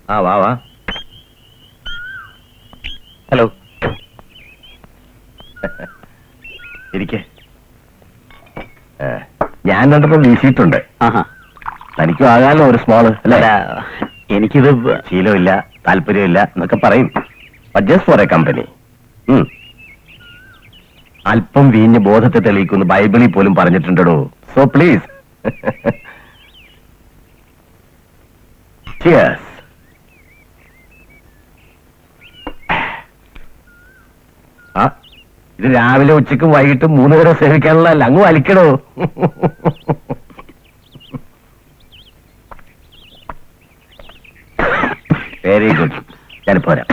ആ വാ വാ ഹലോ ഇരിക്കെ ഞാൻ രണ്ടെണ്ണം വീശിയിട്ടുണ്ട് ആഹാ തനിക്കും ആകാലോ ഒരു സ്മോള് അല്ലേ അല്ല എനിക്കിത് ബ- ശീലമില്ല താല്പര്യമില്ല എന്നൊക്കെ പറയും ജസ്റ്റ് ഫോർ എ കമ്പനി അല്പം വീഞ്ഞ് ബോധത്തെ തെളിയിക്കുന്നു ബൈബിളിൽ പോലും പറഞ്ഞിട്ടുണ്ടോ സോ പ്ലീസ് ചിയേഴ്സ് ആ ഇത് രാവിലെ ഉച്ചക്കും വൈകിട്ടും മൂന്ന് നേരം സേവിക്കാനുള്ള അല്ല അങ്ങ് വലിക്കണോ വെരി ഗുഡ് ഞാൻ പോരാ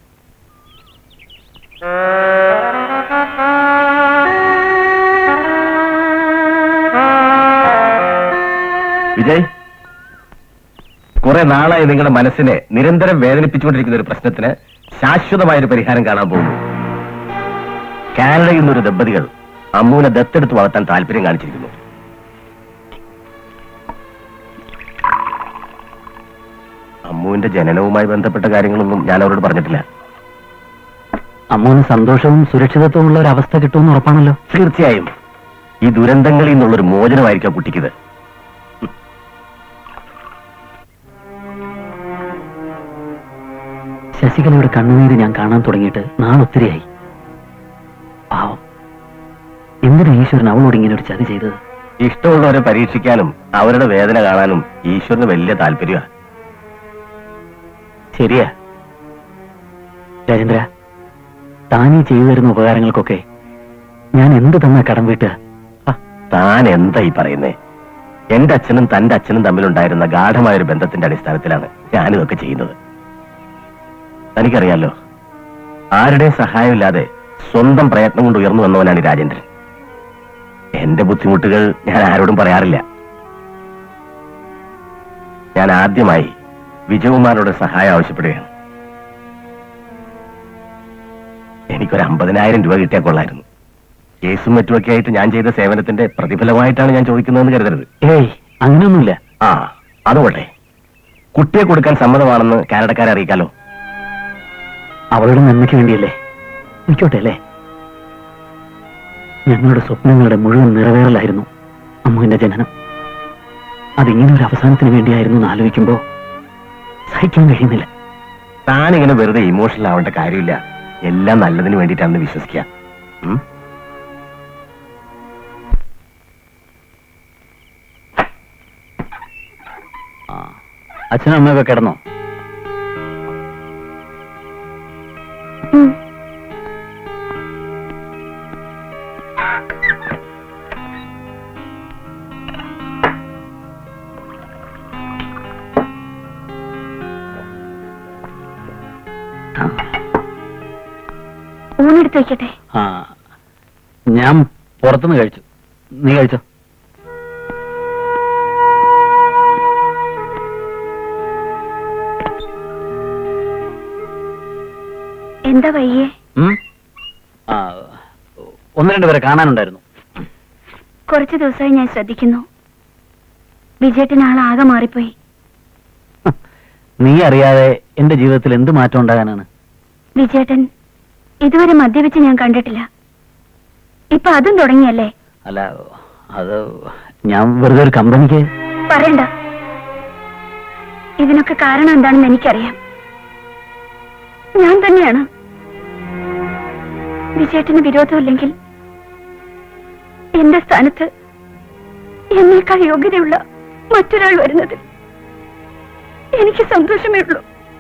വിജയ് കുറെ നാളായി നിങ്ങളുടെ മനസ്സിനെ നിരന്തരം വേദനിപ്പിച്ചുകൊണ്ടിരിക്കുന്ന ഒരു പ്രശ്നത്തിന് ശാശ്വതമായ ഒരു പരിഹാരം കാണാൻ പോകുന്നു കാനഡയിൽ നിന്നൊരു ദമ്പതികൾ അമ്മുവിനെ ദത്തെടുത്ത് വളർത്താൻ താല്പര്യം കാണിച്ചിരിക്കുന്നു അമ്മുവിന്റെ ജനനവുമായി ബന്ധപ്പെട്ട കാര്യങ്ങളൊന്നും ഞാൻ അവരോട് പറഞ്ഞിട്ടില്ല അമ്മൂന് സന്തോഷവും സുരക്ഷിതത്വവും ഉള്ള ഒരു അവസ്ഥ കിട്ടുമെന്ന് ഉറപ്പാണല്ലോ തീർച്ചയായും ഈ ദുരന്തങ്ങളിൽ നിന്നുള്ളൊരു മോചനമായിരിക്കാം കുട്ടിക്കിത് ശശികലയുടെ കണ്ണുനീര് ഞാൻ കാണാൻ തുടങ്ങിയിട്ട് നാളൊത്തിരിയായി പാവം എന്തിനാ ഈശ്വരൻ അവളോട് ഇങ്ങനെ ഒരു ചതി ചെയ്തത് ഇഷ്ടമുള്ളവരെ പരീക്ഷിക്കാനും അവരുടെ വേദന കാണാനും ഈശ്വരന് വലിയ താല്പര്യമാണ് ശരിയാ രാജേന്ദ്ര താനീ ചെയ്തു തരുന്ന ഉപകാരങ്ങൾക്കൊക്കെ ഞാൻ എന്ത് തന്ന കടം വീട്ടുക ആ, താൻ എന്താ ഈ പറയുന്നേ എന്റെ അച്ഛനും തന്റെ അച്ഛനും തമ്മിലുണ്ടായിരുന്ന ഗാഠമായ ഒരു ബന്ധത്തിന്റെ അടിസ്ഥാനത്തിലാണ് ഞാനിതൊക്കെ ചെയ്യുന്നത് തനിക്കറിയാലോ ആരുടെയും സഹായമില്ലാതെ സ്വന്തം പ്രയത്നം കൊണ്ട് ഉയർന്നു വന്നവനാണ് ഈ രാജേന്ദ്രൻ എന്റെ ബുദ്ധിമുട്ടുകൾ ഞാൻ ആരോടും പറയാറില്ല ഞാൻ ആദ്യമായി വിജയകുമാറിനോട് സഹായം ആവശ്യപ്പെടുകയാണ് എനിക്കൊരു അമ്പതിനായിരം രൂപ കിട്ടിയാൽ കൊള്ളായിരുന്നു കേസും മറ്റുമൊക്കെ ആയിട്ട് ഞാൻ ചെയ്ത സേവനത്തിന്റെ പ്രതിഫലമായിട്ടാണ് ഞാൻ ചോദിക്കുന്നതെന്ന് കരുതരുത് ഏയ് അങ്ങനെയൊന്നുമില്ല ആ അതുകൊട്ടെ കുട്ടിയെ കൊടുക്കാൻ സമ്മതമാണെന്ന് കാനഡക്കാരെ അറിയിക്കാലോ അവളുടെ നന്മയ്ക്ക് വേണ്ടിയല്ലേ നിൽക്കോട്ടെ അല്ലേ ഞങ്ങളുടെ സ്വപ്നങ്ങളുടെ മുഴുവൻ നിറവേറലായിരുന്നു അമ്മുവിന്റെ ജനനം അതിങ്ങനെ ഒരു അവസാനത്തിന് വേണ്ടിയായിരുന്നു എന്ന് ആലോചിക്കുമ്പോ സഹിക്കാൻ കഴിയുന്നില്ല താനിങ്ങനെ വെറുതെ ഇമോഷണൽ ആവേണ്ട കാര്യമില്ല എല്ലാം നല്ലതിന് വേണ്ടിയിട്ടാണെന്ന് വിശ്വസിക്കുക ഉം? അച്ഛനും അമ്മയൊക്കെ കിടന്നോ ഊണെടുത്ത് വെക്കട്ടെ ആ ഞാൻ പുറത്തുനിന്ന് കഴിച്ചു നീ കഴിച്ചോ എന്താ വയ്യേ ഉം? ആ, ഒന്ന് രണ്ട് പേരെ കാണാനുണ്ടായിരുന്നു കുറച്ചു ദിവസമായി ഞാൻ ശ്രദ്ധിക്കുന്നു വിജയേട്ടൻ ആളാകെ മാറിപ്പോയി നീ അറിയാതെ എന്റെ ജീവിതത്തിൽ എന്ത് മാറ്റം ഉണ്ടാകാനാണ് വിജയേട്ടൻ ഇതുവരെ മദ്യപിച്ച് ഞാൻ കണ്ടിട്ടില്ല ഇപ്പൊ അതും തുടങ്ങിയല്ലേ അല്ല അത് ഞാൻ വെറുതെ ഒരു കമ്പനിക്ക് പറയണ്ട ഇതിനൊക്കെ കാരണം എന്താണെന്ന് എനിക്കറിയാം ഞാൻ തന്നെയാണ് വിജയേട്ടന് വിരോധമില്ലെങ്കിൽ എന്റെ സ്ഥാനത്ത് എന്നേക്കാൾ യോഗ്യതയുള്ള മറ്റൊരാൾ വരുന്നത് എനിക്ക് സന്തോഷമേ ഉള്ളൂ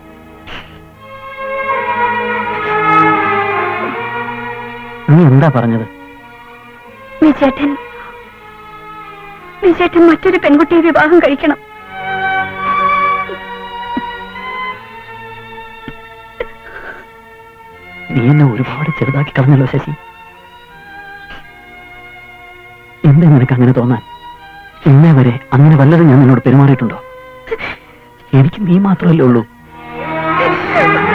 നീ എന്താ പറഞ്ഞത് വിജയേട്ടൻ വിജയേട്ടൻ മറ്റൊരു പെൺകുട്ടിയെ വിവാഹം കഴിക്കണം നീ എന്നെ ഒരുപാട് ചെറുതാക്കി കളഞ്ഞല്ലോ ശശി എന്താ നിനക്ക് അങ്ങനെ തോന്നാൻ ഇന്നേ വരെ അങ്ങനെ വല്ലതും ഞാൻ നിന്നോട് പെരുമാറിയിട്ടുണ്ടോ എനിക്ക് നീ മാത്രമല്ലേ ഉള്ളൂ വിജയേട്ടൻ